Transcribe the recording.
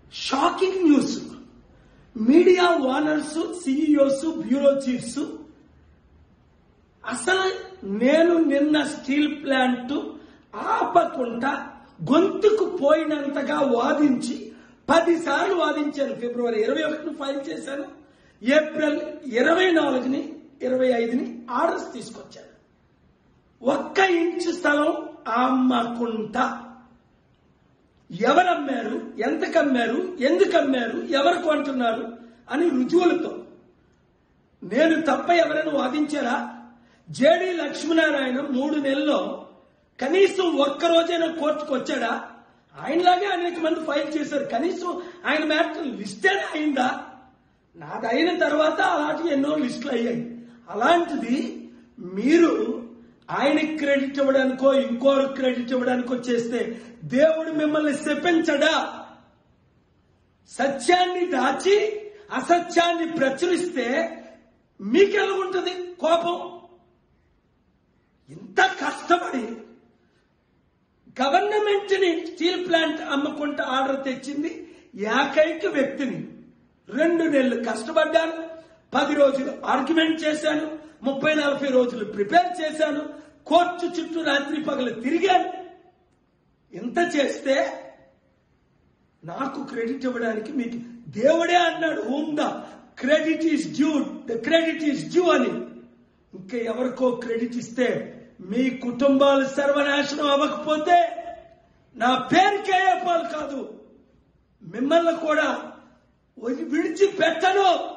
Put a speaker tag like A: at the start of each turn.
A: shocking news media owners CEOs bureau chiefs అసలు నేను నిన్న స్టీల్ ప్లాంట్ ఆపకుండా గొంతుకు పోయినంతగా వాదించి పదిసార్లు వాదించాను ఫిబ్రవరి ఇరవై ఒకటిని ఫైల్ చేశాను ఏప్రిల్ ఇరవై నాలుగుని ఇరవై ఐదుని ఆర్డర్స్ తీసుకొచ్చాను ఒక్క ఇంచు స్థలం అమ్మకుంటా ఎవరు అమ్మారు ఎంతకు అమ్మారు ఎందుకు అమ్మారు ఎవరు కొంటున్నారు అని రుజువులతో నేను తప్ప ఎవరైనా వాదించారా జేడి లక్ష్మీనారాయణ మూడు నెలల్లో కనీసం ఒక్క రోజైనా కోర్టుకు వచ్చాడా ఆయనలాగే అనేక మంది ఫైల్ చేశారు కనీసం ఆయన మ్యాటర్ లిస్టేనే అయిందా నాది అయిన తర్వాత అలాంటి ఎన్నో లిస్టులు అయ్యాయి అలాంటిది మీరు ఆయనకి క్రెడిట్ ఇవ్వడానికో ఇంకోరు క్రెడిట్ ఇవ్వడానికో చేస్తే దేవుడు మిమ్మల్ని శపించడా సత్యాన్ని దాచి అసత్యాన్ని ప్రచురిస్తే మీకెలా ఉంటుంది కోపం ఇంత కష్టపడి గవర్నమెంట్ ని స్టీల్ ప్లాంట్ అమ్ముకుంటూ ఆర్డర్ తెచ్చింది ఏకైక వ్యక్తిని రెండు నెలలు కష్టపడ్డాను పది రోజులు ఆర్గ్యుమెంట్ చేశాను ముప్పై నలభై రోజులు ప్రిపేర్ చేశాను కోర్టు చుట్టూ రాత్రి పగలు తిరిగాను ఇంత చేస్తే నాకు క్రెడిట్ ఇవ్వడానికి మీకు దేవుడే అన్నాడు whom the credit is due the credit is due అని ఇంకా ఎవరికో క్రెడిట్ ఇస్తే మీ కుటుంబాలు సర్వనాశనం అవ్వకపోతే నా పేరు కేయపాల్ కాదు మిమ్మల్ని కూడా వదిలి- విడిచిపెట్టను